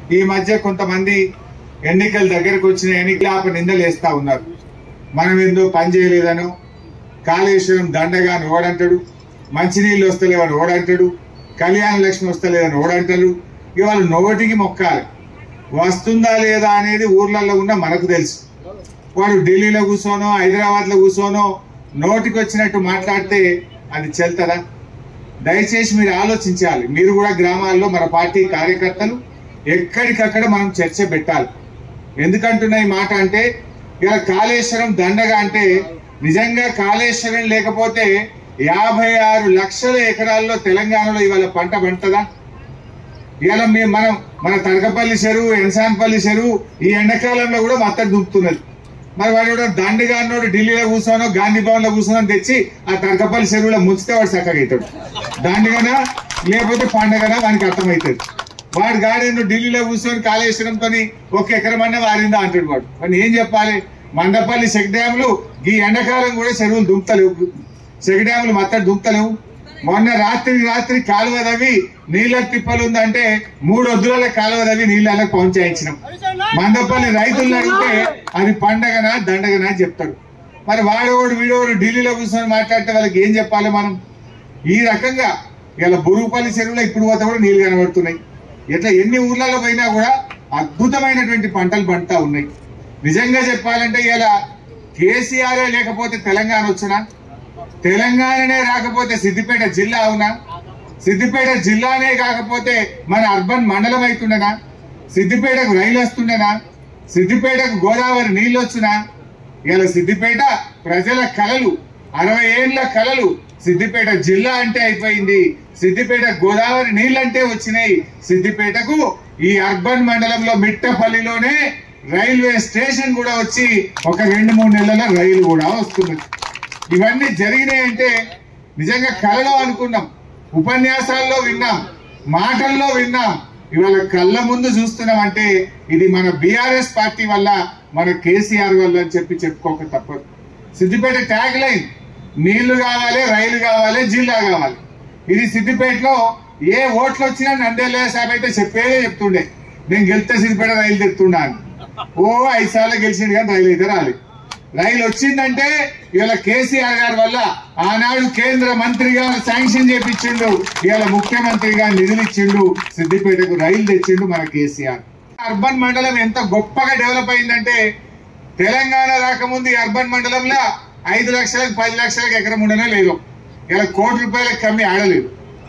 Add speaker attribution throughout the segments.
Speaker 1: ఈ మధ్య కొంతమంది ఎన్నికల దగ్గరకు వచ్చిన ఎన్నికల నిందలు వేస్తా ఉన్నారు మనం ఏందో పని చేయలేదనో కాళేశ్వరం దండగా అని ఓడంటాడు మంచినీళ్ళు వస్తలేవని ఓడంటాడు కళ్యాణ లక్ష్మి వస్తలేదని ఓడంటాడు ఇవాళ నోటికి మొక్కాలి వస్తుందా లేదా అనేది ఊర్లలో ఉన్న మనకు తెలుసు వాడు ఢిల్లీలో కూర్చోనో హైదరాబాద్ లో కూర్చోనో నోటికి వచ్చినట్టు మాట్లాడితే అది చెల్తదా దయచేసి మీరు ఆలోచించాలి మీరు కూడా గ్రామాల్లో మన పార్టీ కార్యకర్తలు ఎక్కడికక్కడ మనం చర్చ పెట్టాలి ఎందుకంటున్నా ఈ మాట అంటే ఇలా కాళేశ్వరం దండగా అంటే నిజంగా కాళేశ్వరం లేకపోతే యాభై ఆరు లక్షల ఎకరాల్లో తెలంగాణలో ఇవాళ పంట పంటదా ఇవాళ మేము మనం మన తడకపల్లి చెరువు ఎన్సాన్పల్లి చెరువు ఈ ఎండాకాలంలో కూడా మత్తడి దూపుతున్నది మరి వాడు కూడా దండిగా అన్నోడు ఢిల్లీలో కూర్చోనో గాంధీ భవన్ లో కూర్చోనో తెచ్చి ఆ తడకపల్లి చెరువులో ముంచితే వాడు చక్కగా అవుతాడు దండిగనా లేకపోతే పండగనా వానికి అర్థమవుతుంది వాడు గాడేందు ఢిల్లీలో కూర్చొని కాళేశ్వరంతో ఒక ఎకరం అన్న వారిందా అంటాడు వాడు మరి ఏం చెప్పాలి మండపల్లి చెక్ డ్యాములు ఈ ఎండాకాలం కూడా చెరువులు దుంపుతలేవు చెక్ డ్యాములు మత్తడి దుంపుతలేవు మొన్న రాత్రి రాత్రి కాలువ దవి నీళ్ళ తిప్పలు ఉందంటే మూడు వద్దుల కాలువ దవి నీళ్ళకి పంచాయించినాం మందపల్లి రైతులను అడిగితే అది పండగనా దండగనా అని చెప్తాడు మరి వాడోడు వీడోడు ఢిల్లీలో కూర్చొని మాట్లాడితే వాళ్ళకి ఏం చెప్పాలి మనం ఈ రకంగా ఇలా బురుగుపల్లి చెరువులో ఇప్పుడు పోతే కూడా నీళ్లు కనబడుతున్నాయి ఇట్లా ఎన్ని ఊర్లలో పోయినా కూడా అద్భుతమైనటువంటి పంటలు పండుతా ఉన్నాయి నిజంగా చెప్పాలంటే ఇలా కేసీఆర్ లేకపోతే తెలంగాణ వచ్చినా తెలంగాణనే రాకపోతే సిద్దిపేట జిల్లా అవునా సిద్దిపేట జిల్లానే కాకపోతే మన అర్బన్ మండలం అవుతుండేనా సిద్దిపేటకు రైలు వస్తుండేనా సిద్దిపేటకు గోదావరి నీళ్ళు వచ్చునా ఇలా సిద్దిపేట ప్రజల కలలు అరవై ఏళ్ల కలలు సిద్దిపేట జిల్లా అంటే అయిపోయింది సిద్దిపేట గోదావరి నీళ్ళంటే వచ్చినాయి సిద్దిపేటకు ఈ అర్బన్ మండలంలో మిట్టపల్లిలోనే రైల్వే స్టేషన్ కూడా వచ్చి ఒక రెండు మూడు నెలల రైలు కూడా వస్తున్నది ఇవన్నీ జరిగినాయంటే నిజంగా కలలో అనుకున్నాం ఉపన్యాసాల్లో విన్నాం మాటల్లో విన్నాం ఇవాళ కళ్ళ ముందు చూస్తున్నాం అంటే ఇది మన బీఆర్ఎస్ పార్టీ వల్ల మన కేసీఆర్ వల్ల అని చెప్పి చెప్పుకోక తప్పదు సిద్దిపేట ట్యాగ్ లైన్ నీళ్లు కావాలి రైలు కావాలి జిల్లా కావాలి ఇది సిద్దిపేటలో ఏ ఓట్లు వచ్చినా నందేళ్ళ సాబ్ అయితే చెప్పేదే చెప్తుండే నేను గెలిస్తే సిద్దిపేట రైలు తెస్తున్నా అని ఓ ఐదు సార్లు గెలిచిండు కానీ రైలు అయితే రాలేదు రైలు వచ్చిందంటే ఇవాళ కేసీఆర్ గారి వల్ల ఆనాడు కేంద్ర మంత్రిగా శాంక్షన్ చేపించిండు ఇవాళ ముఖ్యమంత్రిగా నిధులు ఇచ్చిండు సిద్దిపేటకు రైలు తెచ్చిండు మన కేసీఆర్ అర్బన్ మండలం ఎంత గొప్పగా డెవలప్ అయిందంటే తెలంగాణ రాకముందు ఈ అర్బన్ మండలంలో ఐదు లక్షలకు పది లక్షలకు ఎకరం ఉండనే లేదు ఇలా కోటి రూపాయలకు కమ్మి ఆడలేదు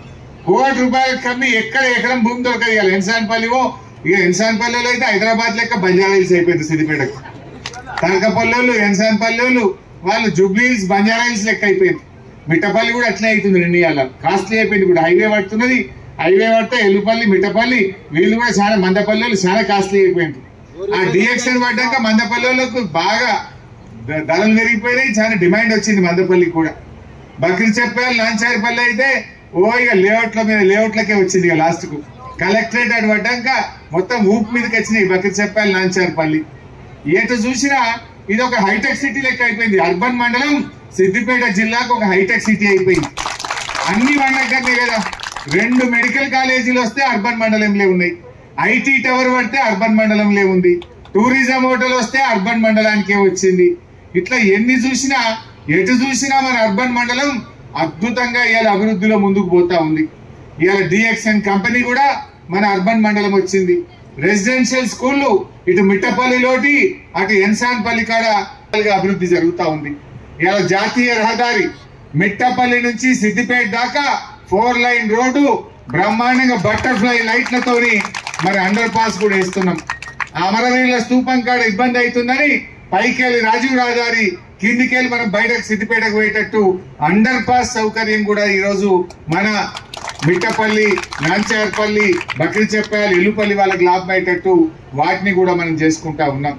Speaker 1: కోటి రూపాయలకు కమ్మి ఎక్కడ ఎకరం భూమి దొరకదు ఇవాళ ఎన్సాన్పల్లివో ఇక ఎన్సాన్పల్లిలో అయితే హైదరాబాద్ లెక్క బంజారా హిల్స్ అయిపోయింది సిద్దిపేటకు తనకపల్లెలు ఎన్సాన్పల్లెలు వాళ్ళు జుబ్లీస్ బంజారా హిల్స్ లెక్క అయిపోయింది మిట్టపల్లి కూడా అట్లే అవుతుంది రెండు ఇవాళ కాస్ట్లీ అయిపోయింది ఇప్పుడు హైవే పడుతున్నది హైవే పడితే ఎల్లుపల్లి మిట్టపల్లి వీళ్ళు కూడా చాలా మందపల్లెలు చాలా కాస్ట్లీ అయిపోయింది ఆ డిఎక్షన్ పడ్డాక మందపల్లెలకు బాగా ధ- ధరలు పెరిగిపోయినాయి చాలా డిమాండ్ వచ్చింది మందపల్లికి కూడా బక్రీ చెప్పాలి నాంచారిపల్లి అయితే ఓ ఇక లేఅవుట్ల మీద లేఅవుట్లకే వచ్చింది ఇక లాస్ట్ కు కలెక్టరేట్ అటు పడ్డాక మొత్తం ఊపు మీదకి వచ్చినాయి బక్రీ చెప్పాలి నాంచారిపల్లి ఎటు చూసినా ఇది ఒక హైటెక్ సిటీ లెక్క అయిపోయింది అర్బన్ మండలం సిద్దిపేట జిల్లాకు ఒక హైటెక్ సిటీ అయిపోయింది అన్ని వండకనే కదా రెండు మెడికల్ కాలేజీలు వస్తే అర్బన్ మండలంలో ఉన్నాయి ఐటీ టవర్ పడితే అర్బన్ మండలంలో ఉంది టూరిజం హోటల్ వస్తే అర్బన్ మండలానికే వచ్చింది ఇట్లా ఎన్ని చూసినా ఎటు చూసినా మన అర్బన్ మండలం అద్భుతంగా ఇవాళ అభివృద్ధిలో ముందుకు పోతా ఉంది ఇవాళ డిఎక్స్ఎన్ కంపెనీ కూడా మన అర్బన్ మండలం వచ్చింది రెసిడెన్షియల్ స్కూళ్ళు ఇటు మిట్టపల్లిలోటి అటు ఎన్సాన్పల్లి కాడ అభివృద్ధి జరుగుతా ఉంది ఇవాళ జాతీయ రహదారి మిట్టపల్లి నుంచి సిద్దిపేట దాకా ఫోర్ లైన్ రోడ్డు బ్రహ్మాండంగా బటర్ఫ్లై లైట్లతోని మరి అండర్ పాస్ కూడా వేస్తున్నాం అమరవీరుల స్తూపం కాడ ఇబ్బంది అవుతుందని పైకెళ్ళి రాజీవ్ రహదారి కిందికెళ్ళి మనం బయటకు సిద్దిపేటకు పోయేటట్టు అండర్ పాస్ సౌకర్యం కూడా ఈ రోజు మన మిట్టపల్లి నాంచార్పల్లి బక్రీ చెప్పాలి ఇల్లుపల్లి వాళ్ళకి లాభం అయ్యేటట్టు వాటిని కూడా మనం చేసుకుంటా ఉన్నాం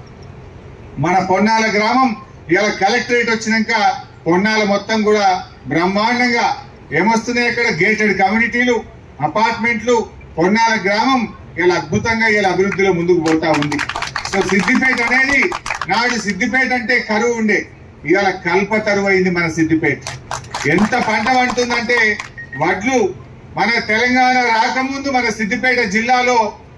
Speaker 1: మన పొన్నాల గ్రామం ఇలా కలెక్టరేట్ వచ్చినాక పొన్నాల మొత్తం కూడా బ్రహ్మాండంగా ఏమొస్తున్నాయి అక్కడ గేటెడ్ కమ్యూనిటీలు అపార్ట్మెంట్లు పొన్నాల గ్రామం ఇలా అద్భుతంగా ఇలా అభివృద్ధిలో ముందుకు పోతా ఉంది సో సిద్దిపేట అనేది నాడు సిద్దిపేట అంటే కరువు ఉండే ఇవాళ కల్ప తరువు అయింది మన సిద్దిపేట ఎంత పంట పండుతుందంటే వడ్లు మన తెలంగాణ రాకముందు మన సిద్దిపేట జిల్లాలో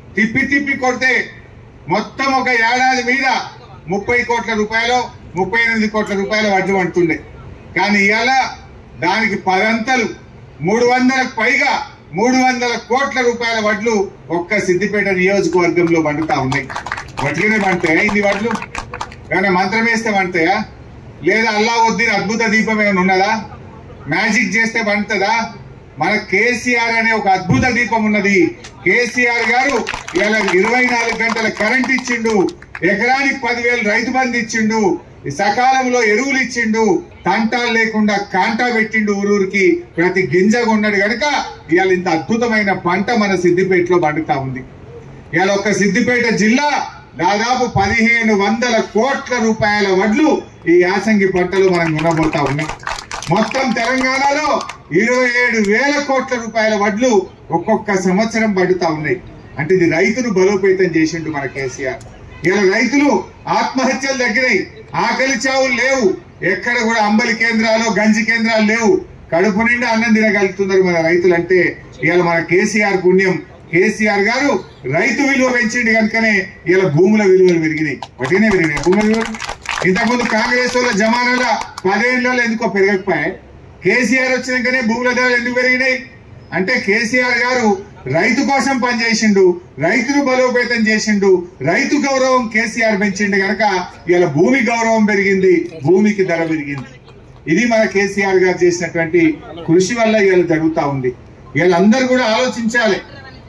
Speaker 1: తిప్పి తిప్పి కొడితే మొత్తం ఒక ఏడాది మీద ముప్పై కోట్ల రూపాయలు ముప్పై ఎనిమిది కోట్ల రూపాయల వడ్లు పడుతుండే కానీ ఇవాళ దానికి పదంతలు మూడు వందలకు పైగా మూడు వందల కోట్ల రూపాయల వడ్లు ఒక్క సిద్దిపేట నియోజకవర్గంలో పండుతా ఉన్నాయి వడ్లునే పండుతాయా ఇన్ని వడ్లు ఏమైనా మంత్రం వేస్తే పండుతాయా లేదా అల్లావుద్దీన్ అద్భుత దీపం ఏమైనా ఉన్నదా మ్యాజిక్ చేస్తే పండుతుందా మన కేసీఆర్ అనే ఒక అద్భుత దీపం ఉన్నది కేసీఆర్ గారు ఇలా ఇరవై నాలుగు గంటల కరెంట్ ఇచ్చిండు ఎకరానికి పదివేలు రైతు బంధు ఇచ్చిండు సకాలంలో ఎరువులు ఇచ్చిండు తంటాలు లేకుండా కాంటా పెట్టిండు ఊరూరికి ప్రతి గింజ కొన్నాడు గనక ఇవాళ ఇంత అద్భుతమైన పంట మన సిద్దిపేటలో పండుతా ఉంది ఇవాళ ఒక సిద్దిపేట జిల్లా దాదాపు పదిహేను వందల కోట్ల రూపాయల వడ్లు ఈ యాసంగి పంటలు మనం కొనబోతా ఉన్నాం మొత్తం తెలంగాణలో ఇరవై ఏడు వేల కోట్ల రూపాయల వడ్లు ఒక్కొక్క సంవత్సరం పడుతా ఉన్నాయి అంటే ఇది రైతును బలోపేతం చేసిండు మన కేసీఆర్ ఇలా రైతులు ఆత్మహత్యలు దగ్గరై ఆకలి చావులు లేవు ఎక్కడ కూడా అంబలి కేంద్రాలు గంజి కేంద్రాలు లేవు కడుపు నిండా అన్నం తినగలుగుతున్నారు మన రైతులు అంటే ఇవాళ మన కేసీఆర్ పుణ్యం కేసీఆర్ గారు రైతు విలువ పెంచిండు కనుకనే ఇలా భూముల విలువలు పెరిగినాయి ఒకటినే పెరిగినాయి భూముల విలువలు ఇంతకుముందు కాంగ్రెస్ వాళ్ళ జమానాల పదేళ్ళలో ఎందుకో పెరగకపోయాయి కేసీఆర్ వచ్చినాకనే భూముల ధరలు ఎందుకు పెరిగినాయి అంటే కేసీఆర్ గారు రైతు కోసం పనిచేసిండు రైతును బలోపేతం చేసిండు రైతు గౌరవం కేసీఆర్ పెంచిండు గనక ఇలా భూమి గౌరవం పెరిగింది భూమికి ధర పెరిగింది ఇది మన కేసీఆర్ గారు చేసినటువంటి కృషి వల్ల ఇవాళ జరుగుతా ఉంది ఇవాళ అందరూ కూడా ఆలోచించాలి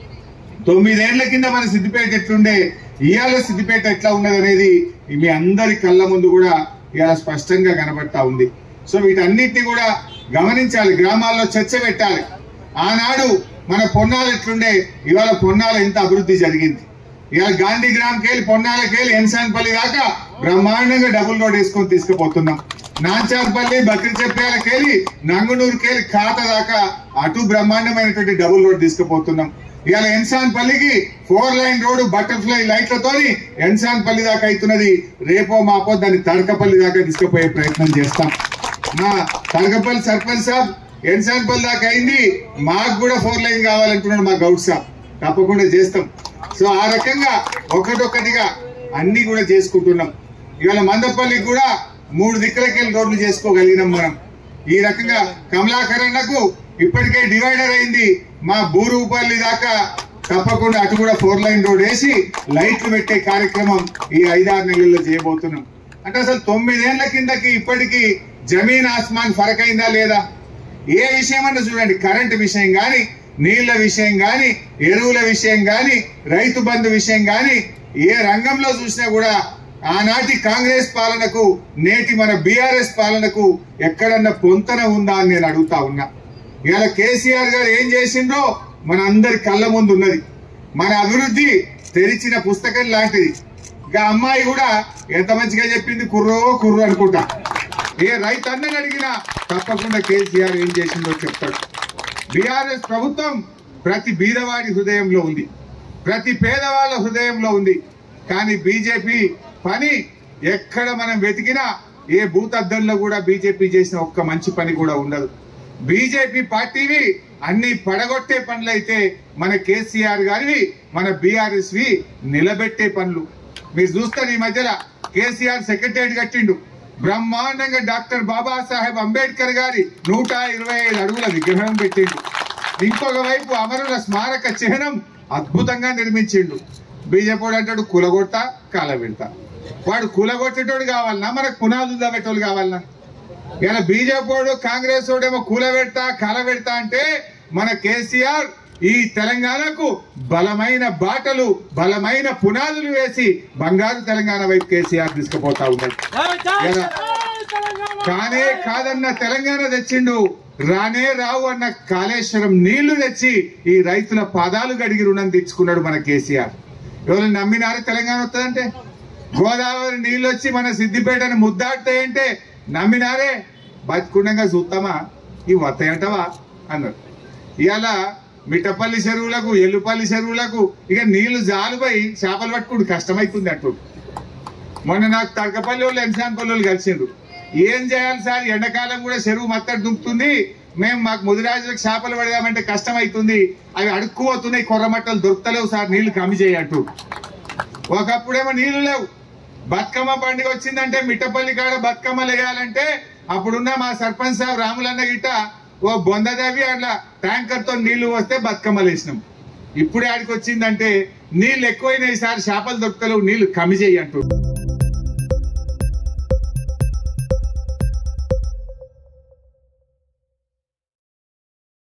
Speaker 1: తొమ్మిదేళ్ల కింద మన సిద్దిపేట ఎట్లుండే ఇవాళ సిద్దిపేట ఎట్లా ఉన్నది అనేది మీ అందరి కళ్ళ ముందు కూడా ఇవాళ స్పష్టంగా కనబడతా ఉంది సో వీటన్నిటిని కూడా గమనించాలి గ్రామాల్లో చర్చ పెట్టాలి ఆనాడు మన పొన్నాలు ఎట్లుండే ఇవాళ పొన్నాల ఎంత అభివృద్ధి జరిగింది ఇవాళ గాంధీ గ్రామ్కి వెళ్ళి పొన్నాలకి వెళ్ళి ఎన్సాన్పల్లి దాకా బ్రహ్మాండంగా డబుల్ రోడ్ వేసుకొని తీసుకుపోతున్నాం నాంచార్పల్లి బక్రి చెప్పాలకి వెళ్ళి నంగునూరుకి వెళ్ళి ఖాత దాకా అటు బ్రహ్మాండమైనటువంటి డబుల్ రోడ్ తీసుకుపోతున్నాం ఇవాళ ఎన్సాన్ పల్లికి ఫోర్ లైన్ రోడ్ బటర్ఫ్లై లైట్లతోని ఎన్సాన్ పల్లి దాకా అవుతున్నది రేపో మాపో దాన్ని తడకపల్లి దాకా తీసుకుపోయే ప్రయత్నం చేస్తాం మా తడకపల్లి సర్పంచ్ సాబ్ ఎన్సాన్ పల్లి దాకా అయింది మాకు కూడా ఫోర్ లైన్ కావాలంటున్నాడు మా గౌడ్ సాబ్ తప్పకుండా చేస్తాం సో ఆ రకంగా ఒకటొక్కటిగా అన్ని కూడా చేసుకుంటున్నాం ఇవాళ మందపల్లికి కూడా మూడు దిక్కులకెళ్ళి రోడ్లు చేసుకోగలిగినాం మనం ఈ రకంగా కమలాకరణకు ఇప్పటికే డివైడర్ అయింది మా బూరుపల్లి దాకా తప్పకుండా అటు కూడా ఫోర్ లైన్ రోడ్ వేసి లైట్లు పెట్టే కార్యక్రమం ఈ ఐదారు నెలల్లో చేయబోతున్నాం అంటే అసలు తొమ్మిదేళ్ల కిందకి ఇప్పటికి జమీన్ ఆస్మాన్ ఫరక్ అయిందా లేదా ఏ విషయం అన్నా చూడండి కరెంటు విషయం గాని నీళ్ల విషయం గాని ఎరువుల విషయం గాని రైతు బంధు విషయం గాని ఏ రంగంలో చూసినా కూడా ఆనాటి కాంగ్రెస్ పాలనకు నేటి మన బీఆర్ఎస్ పాలనకు ఎక్కడన్నా పొంతన ఉందా అని నేను అడుగుతా ఉన్నా ఇవాళ కేసీఆర్ గారు ఏం చేసిండ్రో మన అందరి కళ్ళ ముందు ఉన్నది మన అభివృద్ధి తెరిచిన పుస్తకం లాంటిది ఇంకా అమ్మాయి కూడా ఎంత మంచిగా చెప్పింది కుర్రో కుర్రో అనుకుంటా ఏ రైతు అన్నని అడిగినా తప్పకుండా కేసీఆర్ ఏం చేసిందో చెప్తాడు బీఆర్ఎస్ ప్రభుత్వం ప్రతి బీదవాడి హృదయంలో ఉంది ప్రతి పేదవాళ్ళ హృదయంలో ఉంది కానీ బీజేపీ పని ఎక్కడ మనం వెతికినా ఏ భూతద్దంలో కూడా బీజేపీ చేసిన ఒక్క మంచి పని కూడా ఉండదు బీజేపీ పార్టీవి అన్ని పడగొట్టే పనులైతే మన కేసీఆర్ గారివి మన బీఆర్ఎస్ వి నిలబెట్టే పనులు మీరు చూస్తారు ఈ మధ్యలో కేసీఆర్ సెక్రటరియట్ కట్టిండు బ్రహ్మాండంగా డాక్టర్ బాబాసాహెబ్ అంబేద్కర్ గారి నూట ఇరవై ఐదు అడుగుల విగ్రహం పెట్టిండు ఇంకొక వైపు అమరుల స్మారక చిహ్నం అద్భుతంగా నిర్మించిండు బీజేపీ అంటాడు కులగొడతా కాలబెడతా వాడు కులగొట్టేటోడు కావాలన్నా మనకు పునాదులు తవ్వేటోళ్ళు కావాలన్నా ఇలా బీజేపీ కాంగ్రెస్ వాడేమో కూలబెడతా కలబెడతా అంటే మన కేసీఆర్ ఈ తెలంగాణకు బలమైన బాటలు బలమైన పునాదులు వేసి బంగారు తెలంగాణ వైపు కేసీఆర్ తీసుకుపోతా ఉన్నాడు ఇలా కానే కాదన్న తెలంగాణ తెచ్చిండు రానే రావు అన్న కాళేశ్వరం నీళ్లు తెచ్చి ఈ రైతుల పాదాలు గడిగి రుణం తెచ్చుకున్నాడు మన కేసీఆర్ ఎవరు నమ్మినారు తెలంగాణ వస్తుందంటే గోదావరి నీళ్ళు వచ్చి మన సిద్దిపేటను ముద్దాడుతాయంటే నమ్మినారే బతుకుండగా చూస్తామా ఇవి వస్తాయంటవా అన్నారు ఇవాళ మిట్టపల్లి చెరువులకు ఎల్లుపల్లి చెరువులకు ఇక నీళ్లు జాలుపోయి చేపలు పట్టుకుంటూ కష్టమైతుంది అంటు మొన్న నాకు తడకపల్లి వాళ్ళు ఎన్సాన్పల్లి వాళ్ళు కలిసిండ్రు ఏం చేయాలి సార్ ఎండాకాలం కూడా చెరువు మత్తడి దుంకుతుంది మేము మాకు ముదిరాజులకు చేపలు పడదామంటే కష్టం అవుతుంది అవి అడుక్కుపోతున్నాయి కొర్రమట్టలు దొరుకుతలేవు సార్ నీళ్లు కమ్మి చేయట్టు ఒకప్పుడేమో నీళ్లు లేవు బతుకమ్మ పండుగ వచ్చిందంటే మిట్టపల్లి కాడ బతుకమ్మ లేయాలంటే అప్పుడున్న మా సర్పంచ్ సాబ్ రాములన్న గిట్ట ఓ బొందదవి అట్లా ట్యాంకర్ తో నీళ్లు వస్తే బతుకమ్మలు వేసినాం ఇప్పుడు ఆడికి వచ్చిందంటే నీళ్లు ఎక్కువైనాయి సార్ చేపలు దొరుకుతలేవు నీళ్లు కమ్మి చేయి అంటూ